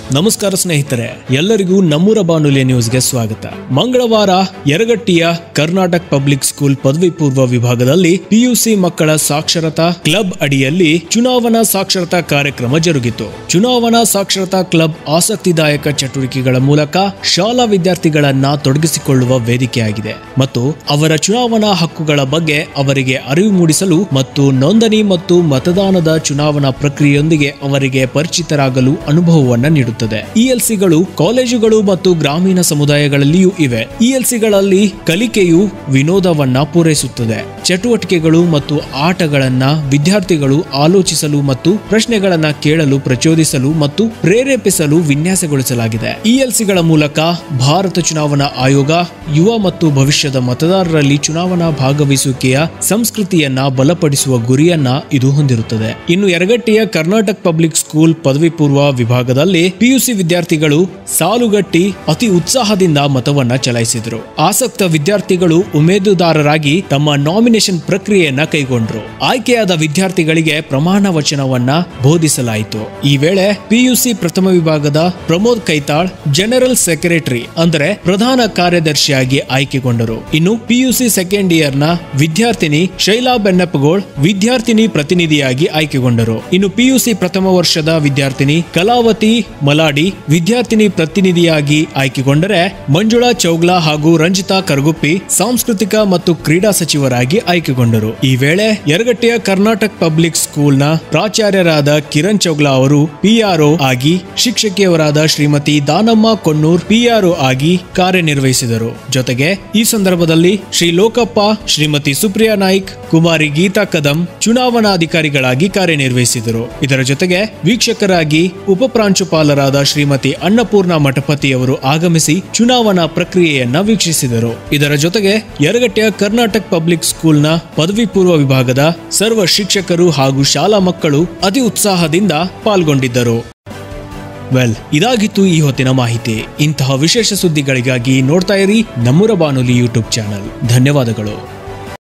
ನಮಸ್ಕಾರ ಸ್ನೇಹಿತರೆ ಎಲ್ಲರಿಗೂ ನಮ್ಮೂರ ಬಾನುಲಿಯ ನ್ಯೂಸ್ಗೆ ಸ್ವಾಗತ ಮಂಗಳವಾರ ಯರಗಟ್ಟಿಯ ಕರ್ನಾಟಕ ಪಬ್ಲಿಕ್ ಸ್ಕೂಲ್ ಪದವಿ ಪೂರ್ವ ವಿಭಾಗದಲ್ಲಿ ಪಿಯುಸಿ ಮಕ್ಕಳ ಸಾಕ್ಷರತಾ ಕ್ಲಬ್ ಅಡಿಯಲ್ಲಿ ಚುನಾವಣಾ ಸಾಕ್ಷರತಾ ಕಾರ್ಯಕ್ರಮ ಜರುಗಿತು ಚುನಾವಣಾ ಸಾಕ್ಷರತಾ ಕ್ಲಬ್ ಆಸಕ್ತಿದಾಯಕ ಚಟುವಟಿಕೆಗಳ ಮೂಲಕ ಶಾಲಾ ವಿದ್ಯಾರ್ಥಿಗಳನ್ನ ತೊಡಗಿಸಿಕೊಳ್ಳುವ ವೇದಿಕೆಯಾಗಿದೆ ಮತ್ತು ಅವರ ಚುನಾವಣಾ ಹಕ್ಕುಗಳ ಬಗ್ಗೆ ಅವರಿಗೆ ಅರಿವು ಮೂಡಿಸಲು ಮತ್ತು ನೋಂದಣಿ ಮತ್ತು ಮತದಾನದ ಚುನಾವಣಾ ಪ್ರಕ್ರಿಯೆಯೊಂದಿಗೆ ಅವರಿಗೆ ಪರಿಚಿತರಾಗಲು ಅನುಭವವನ್ನ ನೀಡುತ್ತದೆ ಇಎಲ್ಸಿಗಳು ಕಾಲೇಜುಗಳು ಮತ್ತು ಗ್ರಾಮೀಣ ಸಮುದಾಯಗಳಲ್ಲಿಯೂ ಇವೆ ಇಎಲ್ಸಿಗಳಲ್ಲಿ ಕಲಿಕೆಯು ವಿನೋದವನ್ನ ಪೂರೈಸುತ್ತದೆ ಚಟುವಟಿಕೆಗಳು ಮತ್ತು ಆಟಗಳನ್ನ ವಿದ್ಯಾರ್ಥಿಗಳು ಆಲೋಚಿಸಲು ಮತ್ತು ಪ್ರಶ್ನೆಗಳನ್ನ ಕೇಳಲು ಪ್ರಚೋದಿಸಲು ಮತ್ತು ಪ್ರೇರೇಪಿಸಲು ವಿನ್ಯಾಸಗೊಳಿಸಲಾಗಿದೆ ಇಎಲ್ಸಿಗಳ ಮೂಲಕ ಭಾರತ ಚುನಾವಣಾ ಆಯೋಗ ಯುವ ಮತ್ತು ಭವಿಷ್ಯದ ಮತದಾರರಲ್ಲಿ ಚುನಾವಣಾ ಭಾಗವಹಿಸುವಿಕೆಯ ಸಂಸ್ಕೃತಿಯನ್ನ ಬಲಪಡಿಸುವ ಗುರಿಯನ್ನ ಇದು ಹೊಂದಿರುತ್ತದೆ ಇನ್ನು ಯರಗಟ್ಟಿಯ ಕರ್ನಾಟಕ ಪಬ್ಲಿಕ್ ಸ್ಕೂಲ್ ಪದವಿ ಪೂರ್ವ ವಿಭಾಗದಲ್ಲಿ ಪಿಯುಸಿ ವಿದ್ಯಾರ್ಥಿಗಳು ಸಾಲುಗಟ್ಟಿ ಅತಿ ಉತ್ಸಾಹದಿಂದ ಮತವನ್ನ ಚಲಾಯಿಸಿದರು ಆಸಕ್ತ ವಿದ್ಯಾರ್ಥಿಗಳು ಉಮೇದುದಾರರಾಗಿ ತಮ್ಮ ನಾಮಿನೇಷನ್ ಪ್ರಕ್ರಿಯೆಯನ್ನ ಕೈಗೊಂಡ್ರು ಆಯ್ಕೆಯಾದ ವಿದ್ಯಾರ್ಥಿಗಳಿಗೆ ಪ್ರಮಾಣ ವಚನವನ್ನ ಬೋಧಿಸಲಾಯಿತು ಈ ವೇಳೆ ಪಿಯುಸಿ ಪ್ರಥಮ ವಿಭಾಗದ ಪ್ರಮೋದ್ ಕೈತಾಳ್ ಜನರಲ್ ಸೆಕ್ರೆಟರಿ ಅಂದರೆ ಪ್ರಧಾನ ಕಾರ್ಯದರ್ಶಿಯಾಗಿ ಆಯ್ಕೆಗೊಂಡರು ಇನ್ನು ಪಿಯುಸಿ ಸೆಕೆಂಡ್ ಇಯರ್ ನ ವಿದ್ಯಾರ್ಥಿನಿ ಶೈಲಾ ಬೆನ್ನಪ್ಪಗೋಳ್ ವಿದ್ಯಾರ್ಥಿನಿ ಪ್ರತಿನಿಧಿಯಾಗಿ ಆಯ್ಕೆಗೊಂಡರು ಇನ್ನು ಪಿಯುಸಿ ಪ್ರಥಮ ವರ್ಷದ ವಿದ್ಯಾರ್ಥಿನಿ ಕಲಾವತಿ ಮಲಾಡಿ ವಿದ್ಯಾರ್ಥಿನಿ ಪ್ರತಿನಿಧಿಯಾಗಿ ಆಯ್ಕೆಗೊಂಡರೆ ಮಂಜುಳಾ ಚೌಗ್ಲಾ ಹಾಗೂ ರಂಜಿತಾ ಕರ್ಗುಪ್ಪಿ ಸಾಂಸ್ಕೃತಿಕ ಮತ್ತು ಕ್ರೀಡಾ ಸಚಿವರಾಗಿ ಆಯ್ಕೆಗೊಂಡರು ಈ ವೇಳೆ ಯರಗಟ್ಟೆಯ ಕರ್ನಾಟಕ ಪಬ್ಲಿಕ್ ಸ್ಕೂಲ್ನ ಪ್ರಾಚಾರ್ಯರಾದ ಕಿರಣ್ ಚೌಗ್ಲಾ ಅವರು ಪಿಆರ್ಒ ಆಗಿ ಶಿಕ್ಷಕಿಯವರಾದ ಶ್ರೀಮತಿ ದಾನಮ್ಮ ಕೊಣ್ಣೂರ್ ಪಿಆರ್ಒ ಆಗಿ ಕಾರ್ಯನಿರ್ವಹಿಸಿದರು ಜೊತೆಗೆ ಈ ಸಂದರ್ಭದಲ್ಲಿ ಶ್ರೀ ಲೋಕಪ್ಪ ಶ್ರೀಮತಿ ಸುಪ್ರಿಯಾ ನಾಯ್ಕ್ ಕುಮಾರಿ ಗೀತಾ ಕದಂ ಚುನಾವಣಾಧಿಕಾರಿಗಳಾಗಿ ಕಾರ್ಯನಿರ್ವಹಿಸಿದರು ಇದರ ಜೊತೆಗೆ ವೀಕ್ಷಕರಾಗಿ ಉಪಪ್ರಾಂಶುಪಾಲರಾದ ಶ್ರೀಮತಿ ಅನ್ನಪೂರ್ಣ ಮಠಪತಿಯವರು ಆಗಮಿಸಿ ಚುನಾವಣಾ ಪ್ರಕ್ರಿಯೆಯನ್ನ ವೀಕ್ಷಿಸಿದರು ಇದರ ಜೊತೆಗೆ ಯರಗಟ್ಟೆಯ ಕರ್ನಾಟಕ ಪಬ್ಲಿಕ್ ಸ್ಕೂಲ್ನ ಪದವಿ ಪೂರ್ವ ವಿಭಾಗದ ಸರ್ವ ಶಿಕ್ಷಕರು ಹಾಗೂ ಶಾಲಾ ಮಕ್ಕಳು ಅತಿ ಉತ್ಸಾಹದಿಂದ ಪಾಲ್ಗೊಂಡಿದ್ದರು ವೆಲ್ ಇದಾಗಿತ್ತು ಈ ಹೊತ್ತಿನ ಮಾಹಿತಿ ಇಂತಹ ವಿಶೇಷ ಸುದ್ದಿಗಳಿಗಾಗಿ ನೋಡ್ತಾ ಇರಿ ನಮ್ಮೂರ ಬಾನುಲಿ ಯೂಟ್ಯೂಬ್ ಚಾನಲ್ ಧನ್ಯವಾದಗಳು